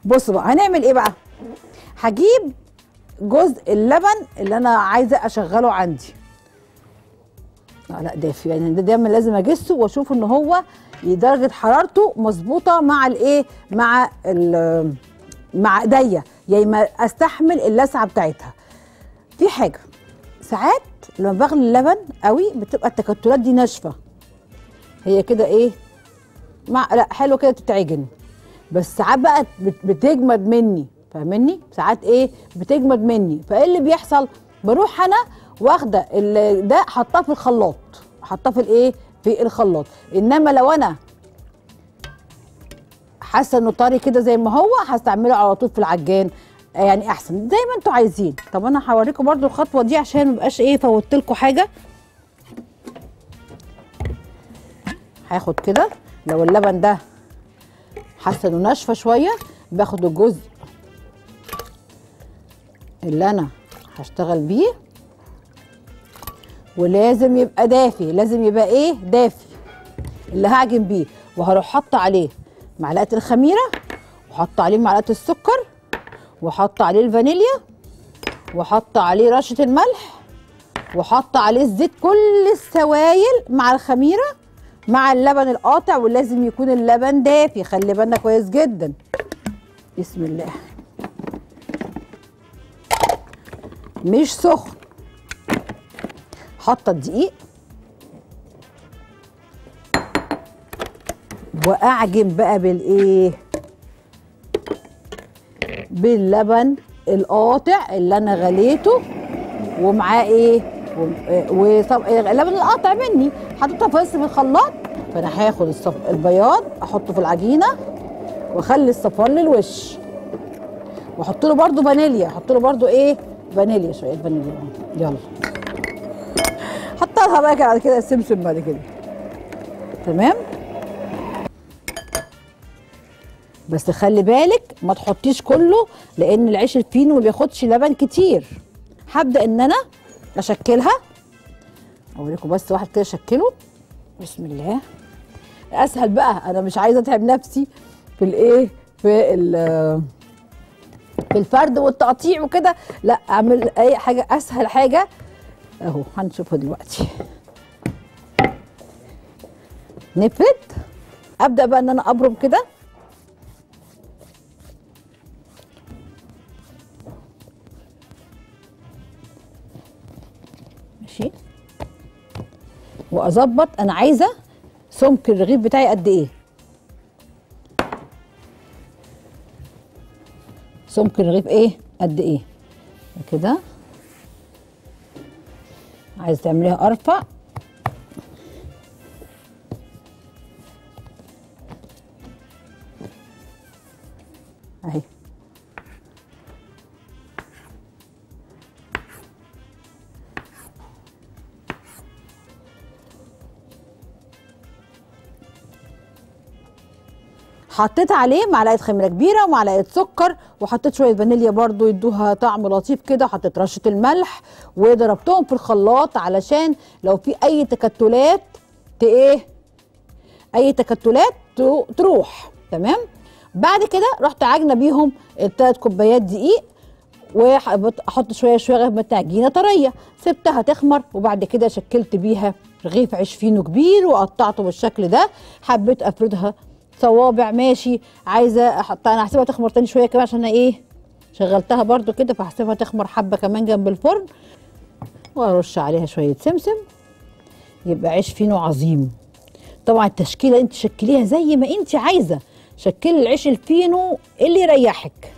بصوا بقى هنعمل ايه بقى هجيب جزء اللبن اللي انا عايزه اشغله عندي لا لا دافي يعني ده دايما لازم اجسه واشوف ان هو درجه حرارته مظبوطه مع الايه مع ال مع ايديا يعني ما استحمل اللسعه بتاعتها في حاجه ساعات لما بغلي اللبن قوي بتبقى التكتلات دي ناشفه هي كده ايه مع لا حلو كده تتعجن بس ساعات بقى بت- بتجمد مني فاهمني ساعات ايه بتجمد مني فايه اللي بيحصل بروح انا واخده ال- ده حطاه في الخلاط حطاه في الايه في الخلاط انما لو انا حاسه انه طري كده زي ما هو هستعمله على طول في العجان آه يعني احسن زي ما انتوا عايزين طب انا هوريكم برضو الخطوه دي عشان ما يبقاش ايه فوتت لكم حاجه هاخد كده لو اللبن ده حاسه انه ناشفه شويه باخد الجزء اللي انا هشتغل بيه ولازم يبقى دافي لازم يبقى ايه دافي اللي هعجن بيه وهروح حاطه عليه معلقه الخميره وحاطه عليه معلقه السكر وحاطه عليه الفانيليا وحاطه عليه رشه الملح وحاطه عليه الزيت كل السوائل مع الخميره مع اللبن القاطع ولازم يكون اللبن دافي خلي بالنا كويس جدا بسم الله مش سخن حاطه الدقيق واعجن بقى بالايه باللبن القاطع اللي انا غليته ومعاه ايه وطب اللبن القاطع مني حطيتها في في الخلاط فانا هاخد الصف... البياض احطه في العجينه واخلي الصفار للوش واحط له برده فانيليا احط له برده ايه فانيليا شويه فانيليا يلا حطها بقى كده بعد كده السمسم بعد كده تمام بس خلي بالك ما تحطيش كله لان العيش الفينو ما بياخدش لبن كتير هبدا ان انا اشكلها اوريكم بس واحد كده شكله بسم الله اسهل بقى انا مش عايزه اتعب نفسي في الايه في ال- في الفرد والتقطيع وكده لا اعمل اي حاجه اسهل حاجه اهو هنشوفها دلوقتي نفرد ابدا بقى ان انا ابرم كده ماشي واظبط انا عايزه سمك الرغيف بتاعي قد ايه سمك الرغيف ايه قد ايه كده عايز تعمليها ارفع اهي حطيت عليه معلقه خميره كبيره ومعلقه سكر وحطيت شويه فانيليا برضو يدوها طعم لطيف كده حطيت رشه الملح وضربتهم في الخلاط علشان لو في اي تكتلات ت ايه اي تكتلات تو- تروح تمام بعد كده رحت عاجنه بيهم الثلاث كوبايات دقيق واحط شويه شويه لغايه ما العجينه طريه سبتها تخمر وبعد كده شكلت بيها رغيف عيش فينو كبير وقطعته بالشكل ده حبيت افردها صوابع ماشي عايزه احطها انا هسيبها تخمر تاني شويه كمان عشان أنا ايه شغلتها برضو كده فهسيبها تخمر حبه كمان جنب الفرن وارش عليها شويه سمسم يبقى عيش فينو عظيم طبعا التشكيله انت شكليها زي ما انت عايزه شكلي العيش الفينو اللي يريحك